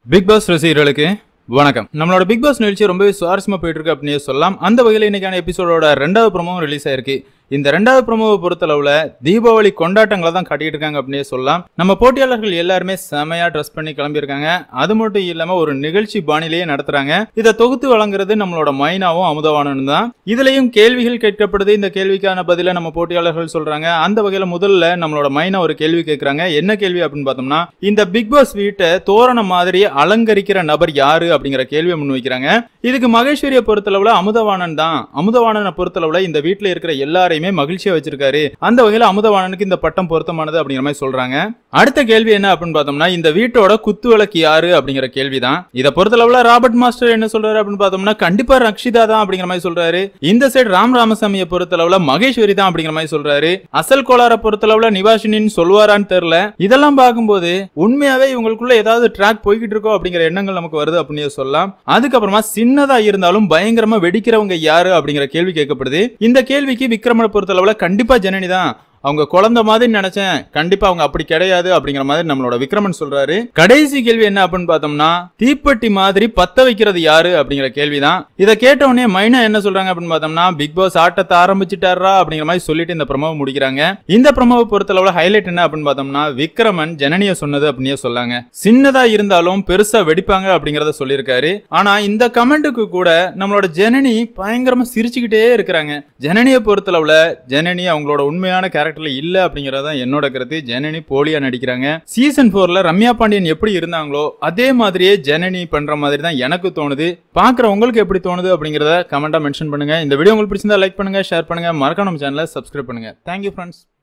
big pass ரசிகர்களுக்கு வணக்கம் நம்மளோட பிக் பாஸ் நிகழ்ச்சி ரொம்பவே சுவாரஸ்யமா போயிட்டு இருக்கு அப்படின்னு சொல்லலாம் அந்த வகையில் இன்னைக்கான எபிசோடோட ரெண்டாவது ப்ரோமோவும் ரிலீஸ் ஆயிருக்கு இந்த ரெண்டாவது ப்ரோமோவை பொறுத்தளவுல தீபாவளி கொண்டாட்டங்களை தான் காட்டிட்டு இருக்காங்க அப்படின்னே சொல்லலாம் நம்ம போட்டியாளர்கள் எல்லாருமே செமையா ட்ரெஸ் பண்ணி கிளம்பியிருக்காங்க அது மட்டும் இல்லாம ஒரு நிகழ்ச்சி பாணிலேயே நடத்துறாங்க இதை தொகுத்து வழங்குறது நம்மளோட மைனாவும் அமுதவானனும் தான் இதுலயும் கேள்விகள் கேட்கப்படுது இந்த கேள்விக்கான பதில நம்ம போட்டியாளர்கள் சொல்றாங்க அந்த வகையில முதல்ல நம்மளோட மைனா ஒரு கேள்வி கேட்கறாங்க என்ன கேள்வி அப்படின்னு பார்த்தோம்னா இந்த பிக் பாஸ் வீட்டை தோரணம் மாதிரி அலங்கரிக்கிற நபர் யாரு அப்படிங்கிற கேள்வியை முன்வைக்கிறாங்க இதுக்கு மகேஸ்வரியை பொறுத்தளவுல அமுதவாணன் தான் அமுதவாணனை பொறுத்தளவுல இந்த வீட்டுல இருக்கிற எல்லாரையுமே மகிழ்ச்சியா வச்சிருக்காரு அந்த வகையில அமுதவாணனுக்கு இந்த பட்டம் பொருத்தமானது அப்படிங்கிற மாதிரி சொல்றாங்க அடுத்த கேள்வி என்ன அப்படின்னு பார்த்தோம்னா இந்த வீட்டோட குத்து விளக்கு யாரு அப்படிங்கிற கேள்விதான் இதை பொறுத்தளவுல ராபர்ட் மாஸ்டர் என்ன சொல்றாரு அப்படின்னு பார்த்தோம்னா கண்டிப்பா ரக்ஷிதா தான் அப்படிங்கிற மாதிரி சொல்றாரு இந்த சைடு ராம் ராமசாமியை பொறுத்தளவுல மகேஸ்வரி தான் அப்படிங்கிற மாதிரி சொல்றாரு அசல் கோளாரை பொறுத்தளவுல நிவாஷினின்னு சொல்லுவாரான்னு தெரியல இதெல்லாம் பார்க்கும்போது உண்மையாவே இவங்களுக்குள்ள ஏதாவது ட்ராக் போய்கிட்டு இருக்கோ அப்படிங்கிற எண்ணங்கள் நமக்கு வருது அப்படின்னு சொல்லலாம் அதுக்கப்புறமா சின்னதா இருந்தாலும் பயங்கரமா வெடிக்கிறவங்க யாரு அப்படிங்கிற கேள்வி கேட்கப்படுது இந்த கேள்விக்கு விக்ரமனை பொறுத்தளவுல கண்டிப்பா ஜனனி தான் அவங்க குழந்தை மாதிரி நினைச்சேன் கண்டிப்பா அவங்க அப்படி கிடையாது அப்படிங்கிற மாதிரி நம்மளோட விக்ரமன் சொல்றாரு கடைசி கேள்வி என்ன அப்படின்னு பார்த்தோம்னா தீப்பெட்டி மாதிரி பத்த வைக்கிறது யாரு அப்படிங்கிற கேள்விதான் இதை கேட்ட உடனே மைனா என்ன சொல்றாங்க அப்படின்னு பார்த்தோம்னா பிக் பாஸ் ஆட்டத்தை ஆரம்பிச்சிட்டாரா அப்படிங்கிற மாதிரி சொல்லிட்டு இந்த ப்ரமோவை முடிக்கிறாங்க இந்த ப்ரமோவை பொறுத்தளவுல ஹைலைட் என்ன அப்படின்னு பார்த்தோம்னா விக்ரமன் ஜனனிய சொன்னது அப்படின்னே சொல்லாங்க சின்னதா இருந்தாலும் பெருசா வெடிப்பாங்க அப்படிங்கறத சொல்லியிருக்காரு ஆனா இந்த கமெண்ட்டுக்கு கூட நம்மளோட ஜனனி பயங்கரமா சிரிச்சுக்கிட்டே இருக்கிறாங்க ஜனனியை பொறுத்தளவுல ஜனனி அவங்களோட உண்மையான கேரக்டர்ல இல்ல அப்படிங்கறத என்னோட கருத்து ஜனனி போலியா நடிக்கிறாங்க சீசன் போர்ல ரம்யா பாண்டியன் எப்படி இருந்தாங்களோ அதே மாதிரியே ஜனனி பண்ற மாதிரி தான் எனக்கு தோணுது பாக்குற உங்களுக்கு எப்படி தோணுது அப்படிங்கறத கமெண்டா மென்ஷன் பண்ணுங்க இந்த வீடியோ உங்களுக்கு பிடிச்சிருந்தா லைக் பண்ணுங்க ஷேர் பண்ணுங்க மறக்காம நம்ம சேனலை சப்ஸ்கிரைப் பண்ணுங்க தேங்க்யூ ஃப்ரெண்ட்ஸ்